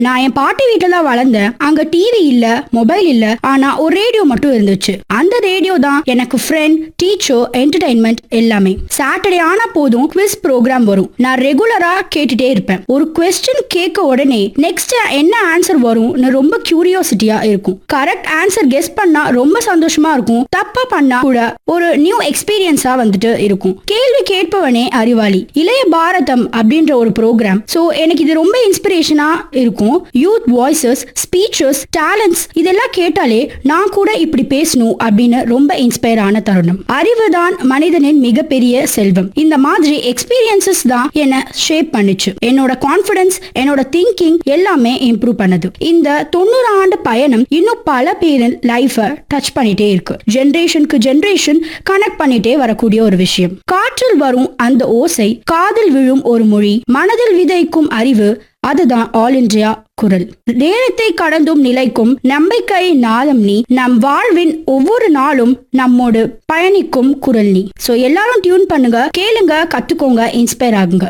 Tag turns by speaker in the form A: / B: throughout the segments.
A: நான் என் பாட்டி வீட்டுல தான் வளர்ந்தேன் அங்க டிவி இல்ல மொபைல் இல்ல ஆனா ஒரு ரேடியோ மட்டும் இருந்துச்சு அந்த ரேடியோ தான் எனக்கு ஃப்ரெண்ட் டீச்சர் என்டர்டைன்மெண்ட் எல்லாமே சாட்டர்டே ஆனா போதும் குவிஸ் ப்ரோக்ராம் வரும் நான் ரெகுலரா கேட்டுட்டே இருப்பேன் ஒரு கொஸ்டின் கேட்க உடனே நெக்ஸ்ட் என்ன ஆன்சர் வரும்னு ரொம்ப கியூரியாசிட்டியா இருக்கும் கரெக்ட் ஆன்சர் கெஸ் பண்ணா ரொம்ப சந்தோஷமா இருக்கும் தப்பா பண்ணா கூட ஒரு நியூ எக்ஸ்பீரியன்ஸா வந்துட்டு இருக்கும் கேள்வி கேட்பவனே அறிவாளி இளைய பாரதம் அப்படின்ற ஒரு ப்ரோக்ராம் சோ எனக்கு இது ரொம்ப இன்ஸ்பிரேஷனா இருக்கும் யூத் வாய்ஸஸ் ஸ்பீச்சஸ் டேலண்ட்ஸ் இதெல்லாம் கேட்டாலே நான் கூட இப்படி பேசணும் அப்படின்னு ரொம்ப இன்ஸ்பயர் ஆன தருணம் அறிவுதான் மனிதனின் மிகப்பெரிய செல்வம் இந்த மாதிரி எக்ஸ்பீரியன்சஸ் தான் என்ன ஷேப் பண்ணுச்சு என்னோட கான்ஃபிடன்ஸ் என்னோட திங்கிங் எல்லாமே இம்ப்ரூவ் பண்ணுது இந்த தொண்ணூறு ஆண்டு பயணம் இன்னும் பல பேரின் லைஃபை டச் பண்ணிட்டே இருக்கு ஜெனரேஷனுக்கு ஜெனரேஷன் கனெக்ட் பண்ணிட்டே வரக்கூடிய ஒரு விஷயம் காற்றில் வரும் அந்த ஓசை காதில் விழும் ஒரு மொழி மனதில் விதைக்கும் அறிவு அதுதான் ஆல் இந்தியா குரல் நேரத்தை கடந்தும் நிலைக்கும் நம்பிக்கை நாதம் நீ நம் வாழ்வின் ஒவ்வொரு நாளும் நம்மோடு பயணிக்கும் குரல் நீ சோ எல்லாரும் டியூன் பண்ணுங்க கேளுங்க கத்துக்கோங்க இன்ஸ்பயர் ஆகுங்க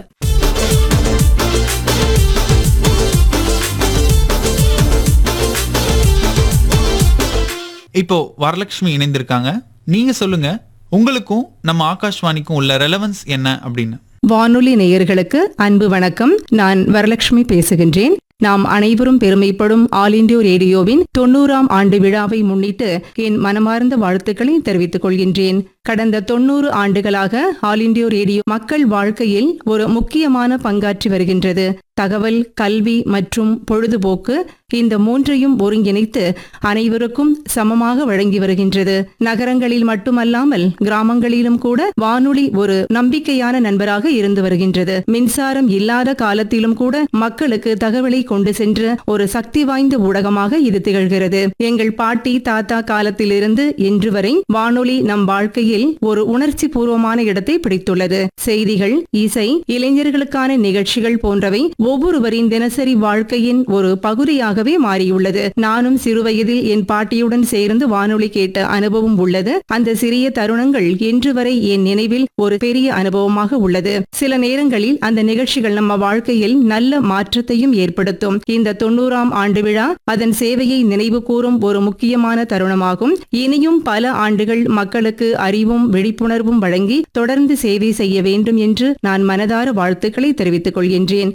B: இப்போ வரலட்சுமி இணைந்திருக்காங்க நீங்க சொல்லுங்க உங்களுக்கும் நம்ம ஆகாஷ்வாணிக்கும் உள்ள ரெலவன்ஸ் என்ன அப்படின்னு
C: வானொலி நேயர்களுக்கு அன்பு வணக்கம் நான் வரலட்சுமி பேசுகின்றேன் நாம் அனைவரும் பெருமைப்படும் ஆல் இண்டியோ ரேடியோவின் தொண்ணூறாம் ஆண்டு விழாவை முன்னிட்டு என் மனமார்ந்த வாழ்த்துக்களை தெரிவித்துக் கொள்கின்றேன் கடந்த தொண்ணூறு ஆண்டுகளாக ஆல் இண்டியோ ரேடியோ மக்கள் வாழ்க்கையில் ஒரு முக்கியமான பங்காற்றி வருகின்றது தகவல் கல்வி மற்றும் பொழுதுபோக்கு இந்த மூன்றையும் ஒருங்கிணைத்து அனைவருக்கும் சமமாக வழங்கி வருகின்றது நகரங்களில் மட்டுமல்லாமல் கிராமங்களிலும் கூட வானொலி ஒரு நம்பிக்கையான நண்பராக இருந்து வருகின்றது மின்சாரம் இல்லாத காலத்திலும் கூட மக்களுக்கு தகவலை கொண்டு சென்ற ஒரு சக்தி வாய்ந்த ஊடகமாக இது திகழ்கிறது எங்கள் பாட்டி தாத்தா காலத்திலிருந்து இன்று வரை வானொலி நம் வாழ்க்கையில் ஒரு உணர்ச்சி பூர்வமான இடத்தை பிடித்துள்ளது செய்திகள் இசை இளைஞர்களுக்கான நிகழ்ச்சிகள் போன்றவை ஒவ்வொருவரின் தினசரி வாழ்க்கையின் ஒரு பகுதியாகவே மாறியுள்ளது நானும் சிறுவயதில் என் பாட்டியுடன் சேர்ந்து வானொலி கேட்ட அனுபவம் உள்ளது அந்த சிறிய தருணங்கள் இன்று வரை என் நினைவில் ஒரு பெரிய அனுபவமாக உள்ளது சில நேரங்களில் அந்த நிகழ்ச்சிகள் நம்ம வாழ்க்கையில் நல்ல மாற்றத்தையும் ஏற்படுத்தும் இந்த தொண்ணூறாம் ஆண்டு விழா அதன் சேவையை நினைவு கூறும் ஒரு முக்கியமான தருணமாகும் இனியும் பல ஆண்டுகள் மக்களுக்கு அறிவும் விழிப்புணர்வும் வழங்கி தொடர்ந்து சேவை செய்ய வேண்டும் என்று நான் மனதார வாழ்த்துக்களை தெரிவித்துக் கொள்கின்றேன்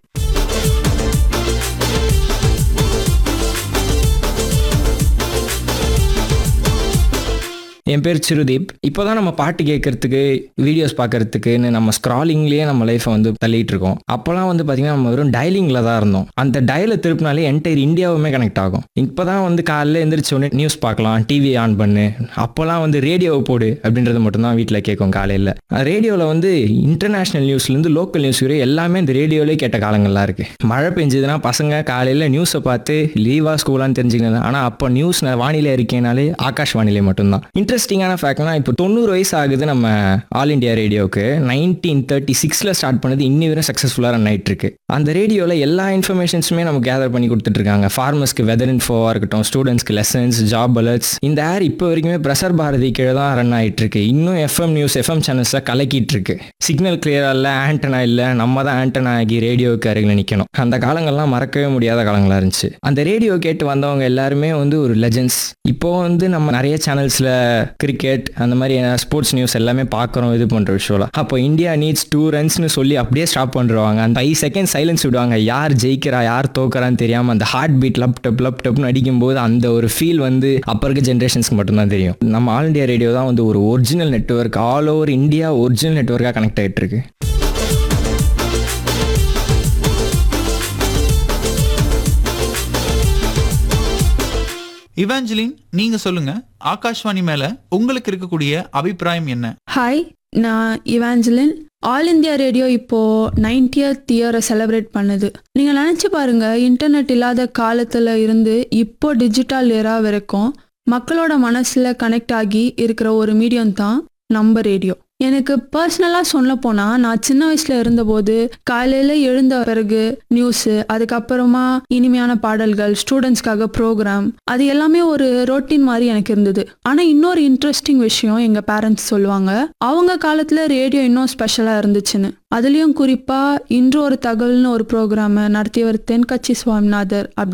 D: என் பேர் சிறுதீப் இப்போ தான் நம்ம பாட்டு கேட்கறதுக்கு வீடியோஸ் பார்க்கறதுக்குன்னு நம்ம ஸ்க்ராலிங்லேயே நம்ம லைஃப்பை வந்து தள்ளிட்டு இருக்கோம் அப்போலாம் வந்து பார்த்திங்கன்னா நம்ம வெறும் டயலிங்கில் தான் இருந்தோம் அந்த டயலை திருப்பினாலே என்டையர் இந்தியாவுமே கனெக்ட் ஆகும் இப்போ தான் வந்து காலையில் எந்திரிச்ச உடனே நியூஸ் பார்க்கலாம் டிவி ஆன் பண்ணு அப்போல்லாம் வந்து ரேடியோவை போடு அப்படின்றது மட்டும்தான் வீட்டில் கேட்கும் காலையில் ரேடியோவில் வந்து இன்டர்நேஷ்னல் நியூஸ்லேருந்து லோக்கல் நியூஸ் வரை எல்லாமே இந்த ரேடியோவிலே கேட்ட காலங்கள்லாம் இருக்குது மழை பெஞ்சதுன்னா பசங்க காலையில் நியூஸை பார்த்து லீவா ஸ்கூலான்னு தெரிஞ்சுக்கணும் ஆனால் அப்போ நியூஸ் வானிலை இருக்கேனாலே ஆகாஷ் வானிலை மட்டும்தான் இன்ட்ரெஸ்டிங்கான ஃபேக்ட்னா இப்போ தொண்ணூறு வயசு ஆகுது நம்ம ஆல் இண்டியா ரேடியோவுக்கு நைன்டீன் தேர்ட்டி சிக்ஸில் ஸ்டார்ட் பண்ணது இன்னி வரை சக்ஸஸ்ஃபுல்லாக ரன் ஆயிட்டு இருக்கு அந்த ரேடியோவில் எல்லா இன்ஃபர்மேஷன்ஸுமே நமக்கு கேதர் பண்ணி கொடுத்துட்டு இருக்காங்க ஃபார்மர்ஸ்க்கு வெதர் இன்ஃபோவாக இருக்கட்டும் ஸ்டூடெண்ட்ஸ்க்கு லெசன்ஸ் ஜாப் அலர்ட்ஸ் இந்த ஏர் இப்போ வரைக்குமே பிரசர் பாரதி கீழே தான் ரன் ஆயிட்டு இருக்கு இன்னும் எஃப்எம் நியூஸ் எஃப்எம் சேனல்ஸை கலக்கிட்டு இருக்கு சிக்னல் கிளியரா இல்லை ஆண்டனா இல்லை நம்ம தான் ஆண்டனா ஆகி ரேடியோவுக்கு அருகில் நிற்கணும் அந்த காலங்கள்லாம் மறக்கவே முடியாத காலங்களாக இருந்துச்சு அந்த ரேடியோ கேட்டு வந்தவங்க எல்லாருமே வந்து ஒரு லெஜெண்ட்ஸ் இப்போ வந்து நம்ம நிறைய சேனல்ஸில் கிரிக்கெட் அந்த மாதிரி ஸ்போர்ட்ஸ் நியூஸ் எல்லாமே பார்க்குறோம் இது பண்ணுற விஷயம்லாம் அப்போ இந்தியா நீட்ஸ் டூ ரன்ஸ்னு சொல்லி அப்படியே ஸ்டாப் பண்ணுறாங்க அந்த ஃபைவ் செகண்ட் சைலன்ஸ் விடுவாங்க யார் ஜெயிக்கிறா யார் தோக்குறான்னு தெரியாமல் அந்த heart beat lub dub lub டப்னு அடிக்கும்போது அந்த ஒரு ஃபீல் வந்து அப்போ இருக்க ஜென்ரேஷன்ஸ்க்கு மட்டும்தான் தெரியும் நம்ம ஆல் இண்டியா ரேடியோ தான் வந்து ஒரு original network all over India original நெட்ஒர்க்காக கனெக்ட் ஆகிட்டு இருக்கு
B: இவாஞ்சலின் நீங்க சொல்லுங்க ஆகாஷ்வாணி மேல உங்களுக்கு இருக்கக்கூடிய அபிப்பிராயம் என்ன
E: ஹாய் நான் இவாஞ்சலின் ஆல் இந்தியா ரேடியோ இப்போ நைன்டியத் இயரை செலிப்ரேட் பண்ணுது நீங்க நினைச்சு பாருங்க இன்டர்நெட் இல்லாத காலத்துல இருந்து இப்போ டிஜிட்டல் ஏரா வரைக்கும் மக்களோட மனசுல கனெக்ட் ஆகி இருக்கிற ஒரு மீடியம் தான் நம்ம ரேடியோ எனக்கு பர்சனலாக சொல்ல போனால் நான் சின்ன வயசில் இருந்தபோது காலையில் எழுந்த பிறகு நியூஸு அதுக்கப்புறமா இனிமையான பாடல்கள் ஸ்டூடெண்ட்ஸ்க்காக ப்ரோக்ராம் அது எல்லாமே ஒரு ரொட்டீன் மாதிரி எனக்கு இருந்தது ஆனால் இன்னொரு இன்ட்ரெஸ்டிங் விஷயம் எங்கள் பேரண்ட்ஸ் சொல்லுவாங்க அவங்க காலத்தில் ரேடியோ இன்னும் ஸ்பெஷலாக இருந்துச்சுன்னு அதுலேயும் குறிப்பாக இன்று ஒரு தகவல்னு ஒரு ப்ரோக்ராமை நடத்தியவர் தென்கட்சி சுவாமிநாதர் அப்படி